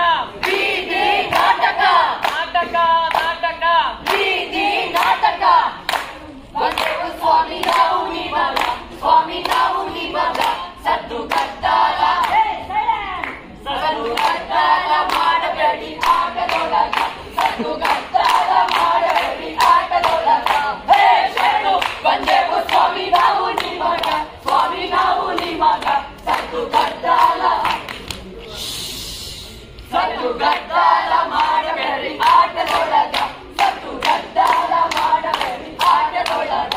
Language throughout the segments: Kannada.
ಬೀದಿ ನಾಟಕ ನಾಟಕ ನಾಟಕ ಬೀದಿ ನಾಟಕ ಬಂದೆವು ಸ್ವಾಮಿ ನಾವು ನಿಮಗ ಸ್ವಾಮಿ ನಾವು ನಿಮಗ ಸದ್ದು ಗದ್ದಾಲ ಸದ್ದು ಗದ್ದಾಲ ಮಾಡಬೇಡಿ ಆಟದೊಳಗ ಸದ್ದು ಗದ್ದಾಲ ಮಾಡಬೇಡಿ ಆಟದೊಳಗ ಹೇ ಶರಣು ಬಂದೆವು ಸ್ವಾಮಿ ನಾವು ನಿಮಗ ಸ್ವಾಮಿ ನಾವು ನಿಮಗ ಸದ್ದು ಗದ್ದಾಲ ಸದ್ದು ಗದ್ದಾಲ ಮಾಡಬೇಡಿ ಆಟದೊಳಗ ಸದ್ದು ಗದ್ದಾಲ ಮಾಡಬೇಡಿ ಆಟದೊಳಗ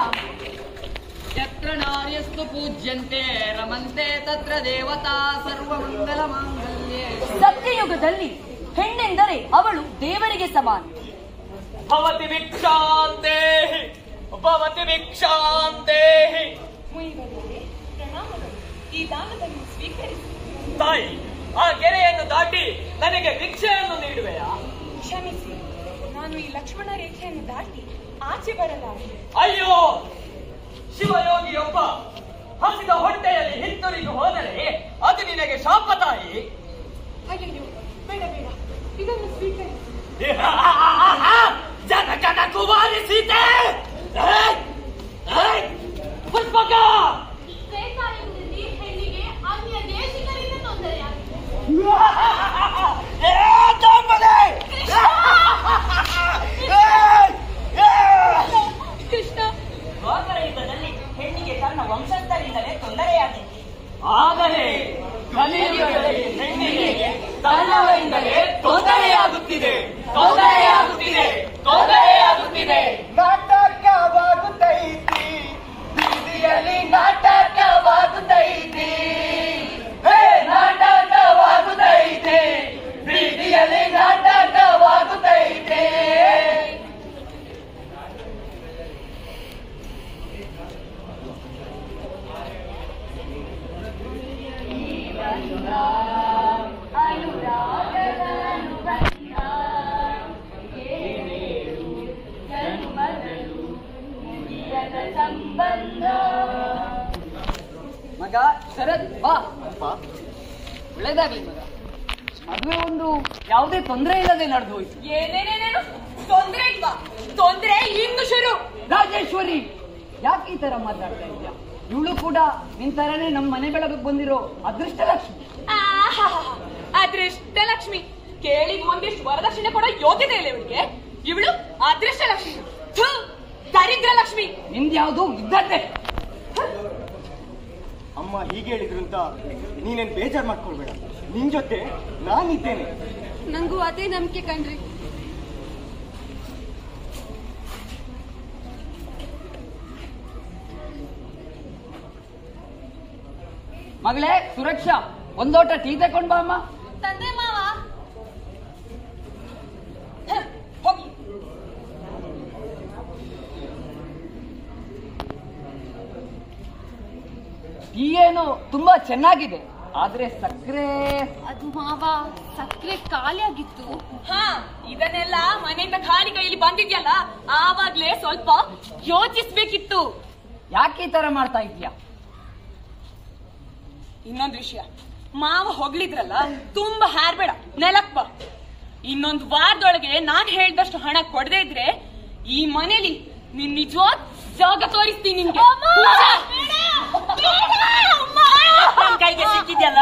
ಯತ್ರ ನಾರ್ಯಸ್ತು ಪೂಜ್ಯಂತೆ ರಮಂತೆ ತತ್ರ ದೇವತಾ ಸರ್ವಮಂಗಲ ಮಾಂಗಲ್ಯೆ ಸತ್ಯಯುಗದಲ್ಲಿ ಹೆಣ್ಣೆಂದರೆ ಅವಳು ದೇವರಿಗೆ ಸಮಾನ ಭವತಿ ಭಿಕ್ಷಾಂತೆ ಭವತಿ ಭಿಕ್ಷಾಂತೆ ಮುಯಿಗಳಿಗೆ ಪ್ರಣಾಮಗಳು ಈ ದಾನವನ್ನು ಸ್ವೀಕರಿಸಿ ತಾಯಿ ಆ ಗೆರೆಯನ್ನು ದಾಟಿ ನನಗೆ ಭಿಕ್ಷೆಯನ್ನು ನೀಡುವೆಯಾ ಕ್ಷಮಿಸಿ ನಾನು ಈ ಲಕ್ಷ್ಮಣ ರೇಖೆಯನ್ನು ದಾಟಿ ಆಚೆ ಬರಲಾರೆ ಅಯ್ಯೋ ಶಿವಯೋಗಿಯೊಬ್ಬ ಹಸಿದ ಹೊಟ್ಟೆಯಲ್ಲಿ ಹಿಂತಿರುಗಿ ಹೋದರೆ ಅದು ನಿನಗೆ ಶಾಪ ತಾಯಿ ಅಯ್ಯಯ್ಯೋ ಬೇಡ ಬೇಡ ಇದನ್ನು ಸ್ವೀಕರಿಸಿ ಜನಕನ ಕುಮಾರಿ ಸೀತೆ ಏಯ್! ಏಯ್! ಪುಷ್ಪಕ ತ್ರೇತಾಯುಗದಲ್ಲಿ ಹೆಣ್ಣಿಗೆ ಅನ್ಯ ದೇಶಗಳಿಂದ ತೊಂದರೆಯಾಗಿದೆ ಏ, ದಾಂಬಲೆ! ಏಯ್! ಏಯ್! ಕೃಷ್ಣ ದ್ವಾಪರ ಯುಗದಲ್ಲಿ ಹೆಣ್ಣಿಗೆ ತನ್ನ ವಂಶಸ್ಥರಿಂದಲೇ ತೊಂದರೆಯಾಗಿದೆ ಆದರೆ ಕಲಿಯುಗದಲ್ಲಿ ಹೆಣ್ಣಿಗೆ ತನ್ನವರಿಂದಲೇ ತೊಂದರೆಯಾಗುತ್ತಿದೆ ತೊಂದರೆಯಾಗುತ್ತಿದೆ ತೊಂದರೆಯಾಗುತ್ತಿದೆ ನಾಟಕವಾಗುತ್ತೈತಿ ಬೀದಿಯಲ್ಲಿ ನಾಟಕವಾಗುತ್ತೈತಿ ಹೇ ನಾಟಕವಾಗುತ್ತೈತಿ ಬೀದಿಯಲ್ಲಿ ನಾಟಕವಾಗುತ್ತೈತಿ ಮಗ ಶರತ್ ಬಾ ಒಳ್ಳೇದಾಗ್ಲಿ ಮಗ ಮದುವೆ ಒಂದು ಯಾವುದೇ ತೊಂದರೆ ಇಲ್ಲದೆ ನಡೆದು ಹೋಯ್ತು ಏನೇನೇನೇನು ತೊಂದ್ರೆ ಇಲ್ವಾ ತೊಂದ್ರೆ ಇನ್ನು ಶುರು ರಾಜೇಶ್ವರಿ ಯಾಕೆ ಈ ತರ ಮಾತಾಡ್ತಾ ಇದ್ಯಾ ಇವಳು ಕೂಡ ನಿನ್ ತರನೇ ನಮ್ಮ ಮನೆ ಬೆಳಗ್ಗೆ ಬಂದಿರೋ ಅದೃಷ್ಟ ಲಕ್ಷ್ಮಿ ಆಹಾಹಾಹಾ. ಅದೃಷ್ಟ ಲಕ್ಷ್ಮಿ ಕೇಳಿ ಒಂದಿಷ್ಟು ವರದಕ್ಷಿಣೆ ಕೊಡೋ ಯೋಗ್ಯತೆ ಇಲ್ಲ ಇವಳಿಗೆ ಇವಳು ಅದೃಷ್ಟ ಲಕ್ಷ್ಮಿ ಥು, ದರಿದ್ರ ಲಕ್ಷ್ಮಿ ನಿಂದ್ಯಾವುದು ಇದ್ದದ್ದೇ ಅಮ್ಮ ಹೀಗೆ ಹೇಳಿದ್ರು ಅಂತ ನೀನೇನ್ ಬೇಜಾರ್ ಮಾಡ್ಕೊಳ್ಬೇಡ ನಿನ್ ಜೊತೆ ನಾನಿದ್ದೇನೆ ನಂಗೂ ಅದೇ ನಂಬಿಕೆ ಕಣ್ರಿ ಮಗಳೇ ಸುರಕ್ಷಾ ಒಂದೋಟ ಟೀ ತಕೊಂಡ್ ಬಾ ಅಮ್ಮ ತಂದೆ ಮಾವ ಹ, ಹೋಗಿ ಟೀ ಏನು ತುಂಬಾ ಚೆನ್ನಾಗಿದೆ ಆದ್ರೆ ಸಕ್ಕರೆ ಅದು ಮಾವ ಸಕ್ಕರೆ ಖಾಲಿ ಆಗಿತ್ತು ಹಾ ಇದನ್ನೆಲ್ಲ ಮನೆಯಿಂದ ಖಾಲಿ ಕೈಯಲ್ಲಿ ಬಂದಿದ್ಯಲ್ಲ ಆವಾಗ್ಲೇ ಸ್ವಲ್ಪ ಯೋಚಿಸ್ಬೇಕಿತ್ತು ಯಾಕೆ ಈ ತರ ಮಾಡ್ತಾ ಇದ್ಯಾ ಇನ್ನೊಂದು ವಿಷಯ ಮಾವ ಹೊಗಳಿದ್ರಲ್ಲ ತುಂಬಾ ಹಾರ್ಬೇಡ ನೆಲಕ್ ಬಾ ಇನ್ನೊಂದು ವಾರದೊಳಗೆ ನಾನ್ ಹೇಳ್ದಷ್ಟು ಹಣ ಕೊಡದೇ ಇದ್ರೆ ಈ ಮನೇಲಿ ನಿನ್ ನಿಜವಾದ ಜಾಗ ತೋರಿಸ್ತೀನಿ ನಿನ್ಗೆ ನನ್ ಕೈಗೆ ಸಿಕ್ಕಿದ್ಯಲ್ಲ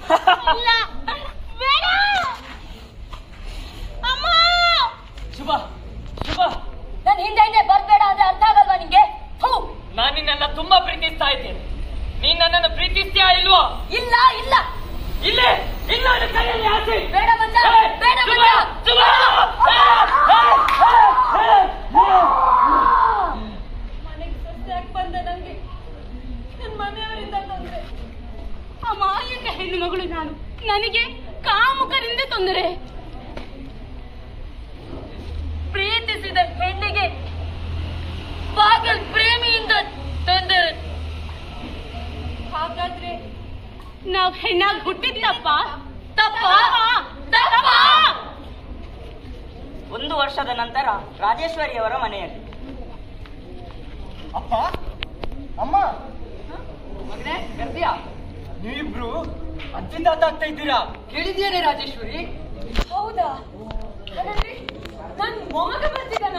ಶುಭ ಶುಭ ನನ್ ಹಿಂದೆ ಹಿಂದೆ ಬರ್ಬೇಡ ಅಂದ್ರೆ ಅರ್ಥ ಆಗಲ್ವಾ ನಿಂಗೆ ಹೌ ನಾನು ನಿನ್ನನ್ನ ತುಂಬಾ ಪ್ರೀತಿಸ್ತಾ ಇದ್ದೇನೆ ನೀನ್ ನನ್ನನ್ನು ಪ್ರೀತಿಸ್ತೀಯಾ ಇಲ್ವೋ ಇಲ್ಲ ಇಲ್ಲ ಇಲ್ಲೇ ಇಲ್ಲ ನನ್ನ ಕೈಯಲ್ಲಿ ಆಸೆ ಬೇಡ ಮಂಜ ಏಯ್! ಬೇಡ ಶುಭ! ಮಂಜ ಶುಭ! ಏಯ್! ಏಯ್! ಏಯ್! ಏಯ್! ಮನೆಗೆ ಸೊಸೆಯಾಗಿ ಬಂದ ನಂಗೆ ನನ್ ಮನೆಯವರಿಂದ ತೊಂದ್ರೆ ಅಮಾಯಕ ಹೆಣ್ಣು ಮಗಳು ನಾನು ನನಗೆ ಕಾಮುಕರಿಂದ ತೊಂದರೆ ಪ್ರೀತಿಸಿದ ಹೆಣ್ಣಿಗೆ ಪಾಗಲ್ ಪ್ರೇಮಿಯಿಂದ ತೊಂದರೆ ಹಾಗಾದ್ರೆ ನಾವ್ ಹೆಣ್ಣಾಗಿ ಹುಟ್ಟಿದ್ನಪ್ಪ ತಪ್ಪ ತಪ್ಪ ಒಂದು ವರ್ಷದ ನಂತರ ರಾಜೇಶ್ವರಿಯವರ ಮನೆಯಲ್ಲಿ ಅಪ್ಪ ಅಮ್ಮ ಮಗನೇ ಕರ್ದಿಯಾ ನೀವಿಬ್ರು ಅಜ್ಜಿ ತಾತ ಆಗ್ತಾ ಇದ್ದೀರಾ ಕೇಳಿದ್ಯೇನೆ ರಾಜೇಶ್ವರಿ ಹೌದಾ ಹಾಗಾದ್ರೆ ನನ್ ಮೊಮ್ಮಗ ಬರ್ತಿದ್ದಾನ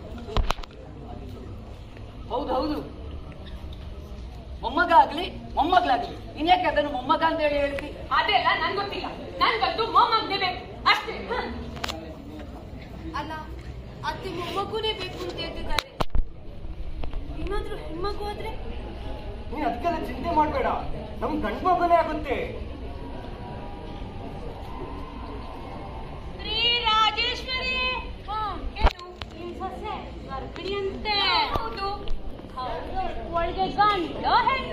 ಹೌದು ಹೌದು ಮೊಮ್ಮಗ ಆಗ್ಲಿ ಮೊಮ್ಮಗ್ಲಾಗ್ಲಿ ಇನ್ಯಾಕೆ ಅದನ್ನು ಮೊಮ್ಮಗ ಅಂತ ಹೇಳಿ ಹೇಳ್ತಿ ಅದೆಲ್ಲ ನನ್ ಗೊತ್ತಿಲ್ಲ ನನ್ಗಂತೂ ಮೊಮ್ಮಗನೇ ಬೇಕು ಅಷ್ಟೇ ಹ. ಅಲ್ಲ ಅತ್ತೆ ಮೊಮ್ಮಗುನೇ ಬೇಕು ಅಂತ ಹೇಳ್ತಿದ್ದಾರೆ ಏನಾದ್ರೂ ಹೆಣ್ಮಗು ಆದ್ರೆ ನೀನ್ ಅದಕ್ಕೆಲ್ಲ ಚಿಂತೆ ಮಾಡ್ಬೇಡ ನಮ್ ಗಂಡು ಮಗನೇ ಆಗುತ್ತೆ ರೀ ರಾಜೇಶ್ವರಿ ಹಾ ಏನು ನಿಮ್ ಸೊಸೆ ಗರ್ಭಿಣಿ ಅಂತೆ ಹೌದು ಹೌದು ಒಳಗೆ ಗಂಡ ಹೆಣ್ಣ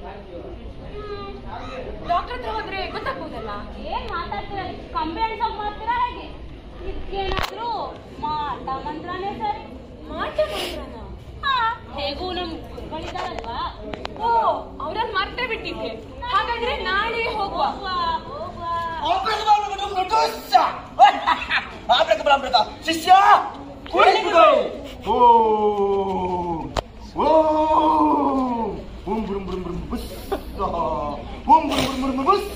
ಡಾಕ್ಟರ್ ಹತ್ರ ಹೋದ್ರೆ ಗೊತ್ತಾಗ್ಬೋದಲ್ಲ ಏನ್ ಮಾತಾಡ್ತೀರ ಕಂಬಿ ಅನ್ಸೋಕ್ ಮಾಡ್ತೀರಾ ಹೇಗೆ ಇದಕ್ಕೇನಾದ್ರೂ ಮಾಟ ಮಂತ್ರನೇ ಸರಿ ಮಾಟ ಮಂತ್ರನ ಹಾ ಹೇಗೂ ನಮ್ ಗುರುಗಳಿದಾರಲ್ವಾ ಓ ಅವ್ರನ್ನ ಮರ್ತೇ ಬಿಟ್ಟಿದ್ದೆ ಹಾಗಾದ್ರೆ ನಾಳೆ ಹೋಗುವ ಹೋಗುವ ಶಿಷ್ಯ ಕುಳಿತುಕೋ. ಓಂ ಓಂ ಓಂ ಬುರುಂ ಬುರುಂ ಬುರುಂ ಬುಸ್ ಓಂ ಬುರುಂ ಬುರುಂ ಬುರುಂ ಬುಸ್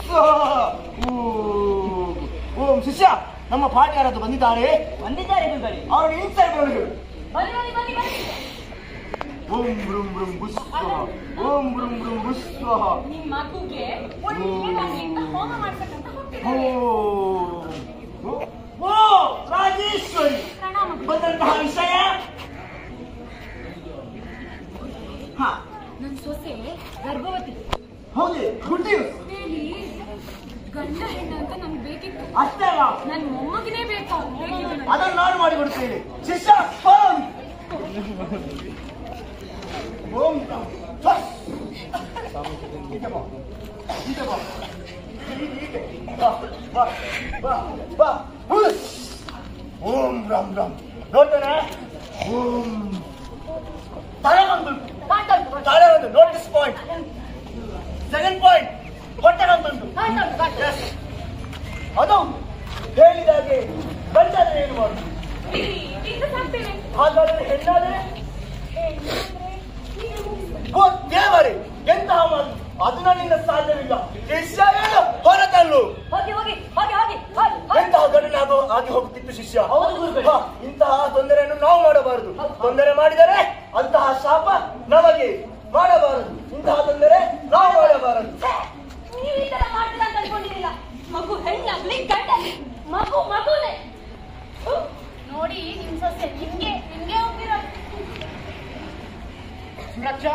ಓಂ ಓಂ ಶಿಷ್ಯ ನಮ್ಮ ಪಾಠ ಯಾರಾದ್ರು ಬಂದಿದ್ದಾರೆ ಬಂದಿದ್ದಾರೆ ಗುರುಗಳೇ ಅವ್ರು ಇನ್ಸೈಡ್ ಬರೋದು ಬನ್ನಿ ಬನ್ನಿ ಬನ್ನಿ ಬನ್ನಿ ಓಂ ಬುರುಂ ಬುರುಂ ಬುಸ್ ಓಂ ಬುರುಂ ಬುರುಂ ಬುಸ್ ನಿಮ್ ಮಗುಗೆ ಒಳ್ಳೆದಾಗ್ಲಿ ಅಂತ ಹೋಮ ಮಾಡ್ಸಕ್ಕಂತ ಹೋಗ್ತಿದ್ದಾರೆ ಓ ಓ ರಾಜೇಶ್ವರಿ ಬಂದಂತಹ ವಿಷಯ ಹಾ ನನ್ ಸೊಸೆ ಗರ್ಭವತಿ ಹೌದು ಗುಡ್ ನ್ಯೂಸ್ ಹೇಳಿ ಗಂಡ ಹೆಣ್ಣ ಅಂತ ನನ್ಗೆ ಬೇಕಿತ್ತು ಅಷ್ಟೇ ಅಲ್ಲ ನನ್ ಮೊಮ್ಮಗನೇ ಬೇಕಾ ಬೇಕಿತ್ತು ನನ್ಗೆ. ಅದನ್ನು ನಾನು ಮಾಡಿಕೊಡುತ್ತೇನೆ ಶಿಷ್ಯ follow me. ಓಂ ಫಸ್. ಹೀಗೆ ಬಾ. ಹೀಗೆ ಬಾ. ಹೀಗೆ, ಹೀಗೆ. ಬಾ, ಬಾ, ಬಾ, ಬಾ. ಹುಸ್. ಓಂ ರಾಮ್ ರಾಮ್ ನೋಡ್ತಾನೆ ಓಂ ತಲೆ ಒಂದು ತಲೆ ಒಂದು ನೋಟಿಸ್ ಪಾಯಿಂಟ್ ಸೆಕೆಂಡ್ ಪಾಯಿಂಟ್ ಹೊಟ್ಟೆ ಒಂದು Yes. ಅದು ಹೇಳಿದಾಗೆ ಗಂಡಾದ್ರೆ ಏನು ಮಾಡುದು ಬಿಡಿ, ಈಗ ಸಾಕ್ತೇನೆ ಹಾಗಾದ್ರೆ ಹೆಣ್ಣಾದ್ರೆ ಓ ದೇವರೇ ಎಂತಹ ಮಾತು ಅದು ನನ್ನಿಂದ ಸಾಧ್ಯವಿಲ್ಲ ಶಿಷ್ಯ ಹೇಳು ಹೊರತಲ್ಲು ಹೋಗಿ ಹೋಗಿ ಹೋಗಿ ಹೋಗಿ ಹೋಗಿ ಹೋಗಿ. ಎಂತಹ ಘಟನೆ ಆಗೋ ಆಗಿ ಹೋಗುತ್ತಿತ್ತು ಶಿಷ್ಯ ಹಾ, ಇಂತಹ ತೊಂದರೆಯನ್ನು ನಾವು ಮಾಡಬಾರದು ತೊಂದರೆ ಮಾಡಿದರೆ ಅಂತಹ ಶಾಪ ನಮಗೆ ಮಾಡಬಾರದು ಇಂತಹ ತೊಂದರೆ ನಾವು ಮಾಡಬಾರದು ನೀವು ಈ ತರ ಮಾಡ್ತೀರಾ ಅಂತ ಅನ್ಕೊಂಡಿರಲಿಲ್ಲ ಮಗು ಹೆಣ್ಣಾಗ್ಲಿ ಗಂಡಾಗ್ಲಿ ಮಗು ಮಗುನೇ ಹ್ಮ್. ನೋಡಿ ನಿಮ್ ಸೊಸೆ ನಿಮ್ಗೆ ನಿಮ್ಗೆ ಹೋಗಿರೋ ರಕ್ಷಾ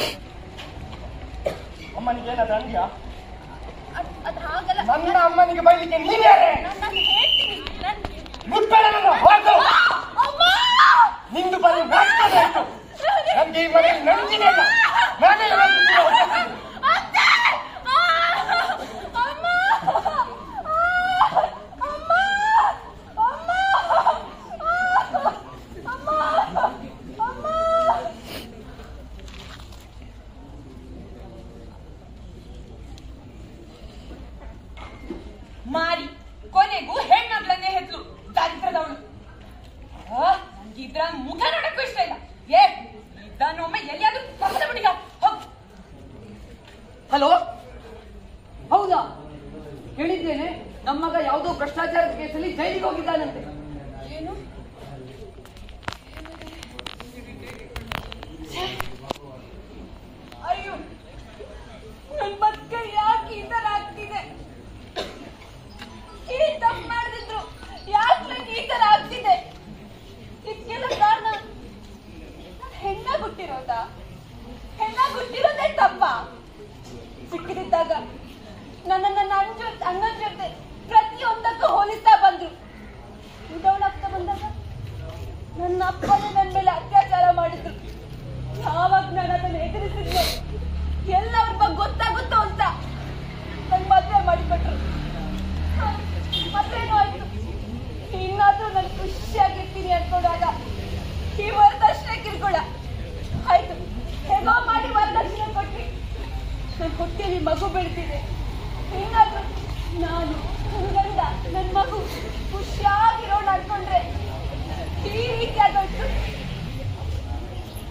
ಅಮ್ಮನಿಗೆ ಏನಾದ್ರು ಅಂದ್ಯಾ ಅದ್ ಅದ್ ಹಾಗಲ್ಲ ನನ್ನ ಅಮ್ಮನಿಗೆ ಬೈಲಿಕ್ಕೆ ನೀನ್ಯಾರೇ ನಾನ್ ನಾನು ಹೇಳ್ತೀನಿ ನಾನ್ ಮುಟ್ಬೇಡ ನನ್ನ ಹೋಗು ಅಮ್ಮ ನಿಂದು ಬರೀ ನಾಟಕದ ಆಯ್ತು ನನ್ಗೆ ಈ ಮನೆಯಲ್ಲಿ ನಂಜಿನೇ ಇಲ್ಲ ನಾನೇ ಇವತ್ತು ಕೂಡ ಹೊರಟದ್ದು. ಅತ್ತೆ! ಆ! ಅಮ್ಮ! ಆ! ಅಮ್ಮ! ಅಮ್ಮ! ಆ! ಅಮ್ಮ! ಅಮ್ಮ! ಮಾರಿ ಕೊನೆಗೂ ಹೆಣ್ಮಗಳನ್ನೇ ಹೆದ್ಲು ದರಿದ್ರದವಳು ನಂಗೆ ಇದ್ರ ಮುಖ ನೋಡಕ್ಕೂ ಇಷ್ಟ ಇಲ್ಲ ಏ ಇದನ್ನೊಮ್ಮೆ ಎಲ್ಲಿಯಾದ್ರೂ ಕರೆದ ಬಿಡಿಗ ಹೋಗ್ ಹಲೋ ಹೌದಾ ಹೇಳಿದ್ದೇನೆ ನಮ್ಮ ಮಗ ಯಾವುದೋ ಭ್ರಷ್ಟಾಚಾರದ ಕೇಸಲ್ಲಿ ಜೈಲಿಗೆ ಹೋಗಿದ್ದಾನಂತೆ ಏನು ಅಯ್ಯೋ ನನ್ ಬದುಕ ಯಾಕೆ ಈ ತರ ಆಗ್ತಿದೆ ಈ ತಪ್ಪು ಮಾಡಿದ್ರು ಯಾಕೆ ನಂಗೆ ಈ ತರ ಆಗ್ತಿದೆ ಇದಕ್ಕೆಲ್ಲ ಕಾರಣ ನಾನ್ ಹೆಣ್ಣಾಗ್ ಹುಟ್ಟಿರೋದಾ ಹೆಣ್ಣಾಗ್ ಹುಟ್ಟಿರೋದೇ ತಪ್ಪ ಸಿಕ್ಕಿದ್ದಾಗ ನನ್ನನ್ನ ನನ್ನ ಜೊ ಅಣ್ಣನ ಜೊತೆ ಪ್ರತಿಯೊಂದಕ್ಕೂ ಹೋಲಿಸ್ತಾ ಬಂದ್ರು ದೊಡ್ಡವಳಾಗ್ತಾ ಬಂದಾಗ ನನ್ನ ಅಪ್ಪನೇ ನನ್ನ ಮೇಲೆ ಅತ್ಯಾಚಾರ ಮಾಡಿದ್ರು ಯಾವಾಗ ನಾನು ಅದನ್ನ ಎದುರಿಸಿದ್ನೋ ಎಲ್ಲ ಅವ್ರ ಬಗ್ಗೆ ಗೊತ್ತಾಗುತ್ತೋ ಅಂತ ನನ್ ಮದ್ವೆ ಮಾಡಿಕೊಟ್ರು ಹ, ಮತ್ತೇನೋ ಆಯ್ತು ಇನ್ನಾದ್ರೂ ನಾನು ಖುಷಿಯಾಗಿರ್ತೀನಿ ಅನ್ಕೊಂಡಾಗ ಈ ವರದಕ್ಷಿಣೆ ಕಿರ್ಕೊಳ ಆಯ್ತು ಹೇಗೋ ಮಾಡಿ ವರದಕ್ಷಿಣೆ ಕೊಟ್ಟಿ ನನ್ನ ಹೊಟ್ಟೆಯಲ್ಲಿ ಮಗು ಬೆಳೆದಿದೆ ಇನ್ನಾದ್ರೂ ನಾನು ನನ್ ಗಂಡ ನನ್ನ ಮಗು ಖುಷಿಯಾಗಿರೋಣ ಅನ್ಕೊಂಡ್ರೆ ಈ ರೀತಿ ಆಗೋಯ್ತು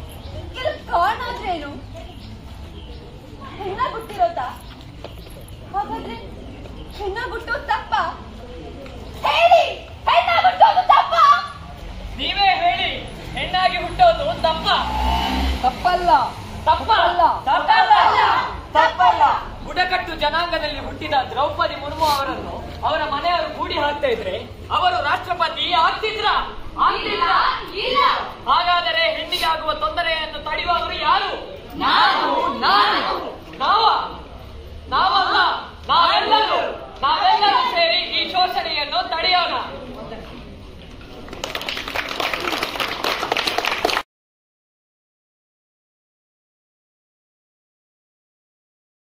ಇದಕ್ಕೆಲ್ಲ ಕಾರಣ ಆದ್ರೆ ಏನು ಹೆಣ್ಣ ಬಿಟ್ಟಿರೋದಾ ಹಾಗಾದ್ರೆ ಹೆಣ್ಣಾಗುಟ್ಟೋದು ತಪ್ಪ ಹೇಳಿ ಹೆಣ್ಣಾಗುಟ್ಟೋದು ತಪ್ಪ ನೀವೇ ಹೇಳಿ ಹೆಣ್ಣಾಗಿ ಹುಟ್ಟೋದು ತಪ್ಪ ತಪ್ಪಲ್ಲ ತಪ್ಪಲ್ಲ ತಪ್ಪಲ್ಲ ತಪ್ಪಲ್ಲ ಬುಡಕಟ್ಟು ಜನಾಂಗದಲ್ಲಿ ಹುಟ್ಟಿದ ದ್ರೌಪದಿ ಮುರ್ಮು ಅವರನ್ನು ಅವರ ಮನೆಯವರು ಕೂಡಿ ಹಾಕ್ತಾ ಇದ್ರೆ ಅವರು ರಾಷ್ಟ್ರಪತಿ ಆಗ್ತಿದ್ರ ಆಗ್ತಿದ್ರ ಇಲ್ಲ ಹಾಗಾದರೆ ಹೆಣ್ಣಿಗೆ ಆಗುವ ತೊಂದರೆಯನ್ನು ತಡೆಯುವವರು ಯಾರು ನಾನು ನಾನು ನಾವ